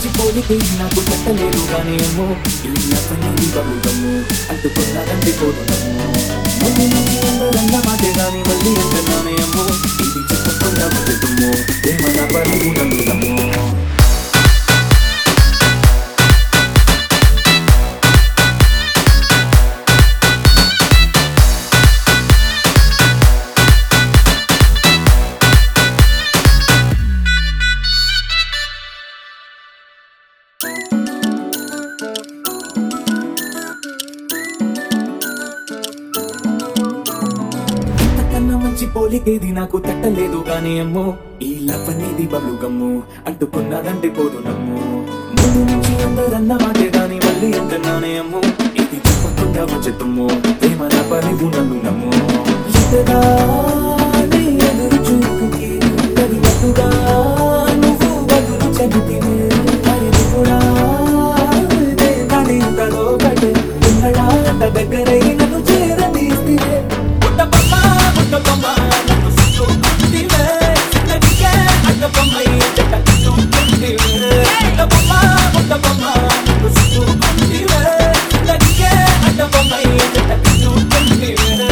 మంచి పోలికే నాకు తట్టలేదు కానీ ఏమో ఈ నవ్వనేది బలుగము అడ్డుకున్నదంటే పోతున్నాము ముందు నుంచి అందరన్న మాటే గాని మళ్ళీ అంటున్నానే అమ్మో ఇది చెప్పకుండా బతుకుము ఏమన్నా పరుగు నమ్ముతాము అంతకన్నా మంచి పోలికేది నాకు తట్టలేదు గానీ అమ్మో ఈ లవ్ అనేది బలుగమ్ము అంటుకున్నదంటే పోదు నమ్ము ముందు నుంచి అందరన్న మాటే గాని మళ్ళీ అంటున్నానే అమ్మో ఇది చెప్పకుండా వచ్చేతుమ్ము ప్రేమ నా పరివు నన్ను నమ్ము ఎదురాని ఎదురు చూపుకి తగినట్టుగా నువ్వు బదులు చెబితివే మరి ఇది కూడా ఇదే కానీ ఇంతలో ఒకటే ఉన్నడాట దగ్గరై నన్ను చేరదీస్తే పుట్టబొమ్మ, పుట్టబొమ్మ, నన్ను చుట్టుకుంటివే. చిన్నదికే అడ్డబొమ్మై చెట్ట చుట్టుకుంటివే. పుట్టబొమ్మ, పుట్టబొమ్మ, నన్ను చుట్టుకుంటివే. చిన్నదికే అడ్డబొమ్మై చెట్ట చుట్టుకుంటివే.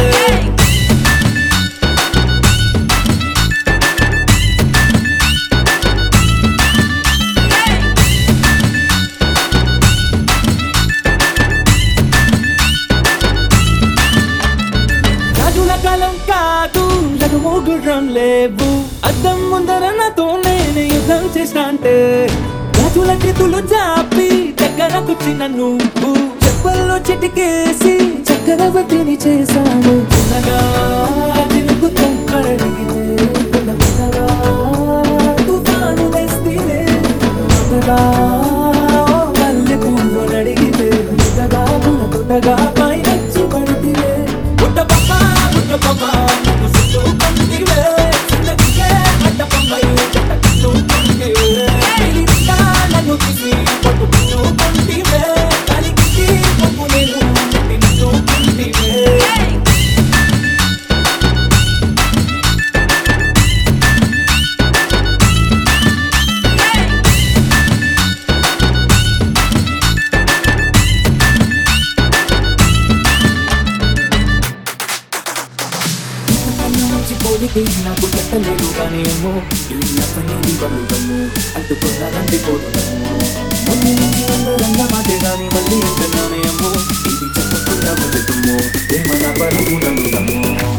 రాజుల కాలం కాదు జగమోగురం లేవు అద్దం ముందర నాతో నేను యుద్ధం చేసిన అంటే రాజుల చేతులు జాపి దగ్గరకొచ్చిన నువ్వు చెప్పల్లో చిటికేసి చక్రవర్తిని చేశాను చిన్నగా తిరుగుతూ కడలిగితే కొండ కొండగా తుఫాను వేస్తే కొత్తగా మల్లె పువ్వు నడిగితే కొత్తగా పుల్ల కొత్తగా పైనచ్చి పడితే పుట్టబొమ్మ పుట్టబొమ్మ నన్ను చుట్టుకుంటివే చిన్నదికే అడ్డబొమ్మై చెట్ట చుట్టుకుంటివే పిలిచినా నన్ను తీసి పట్టుకుంటుకుంటివే కలిగి పొప్పు నేను తింటుకుంటివే మంచి పోలికే నాకు తట్టలేదు కానీ ఏమో ఈ నవ్వనేది బలుగము అడ్డుకున్నదంటే పోతున్నాము ముందు నుంచి అందరన్న మాటే గాని మళ్ళీ అంటున్నానే అమ్మో ఇది చెప్పకుండా బతుకుము ఏమన్నా పరుగు నమ్ముతాము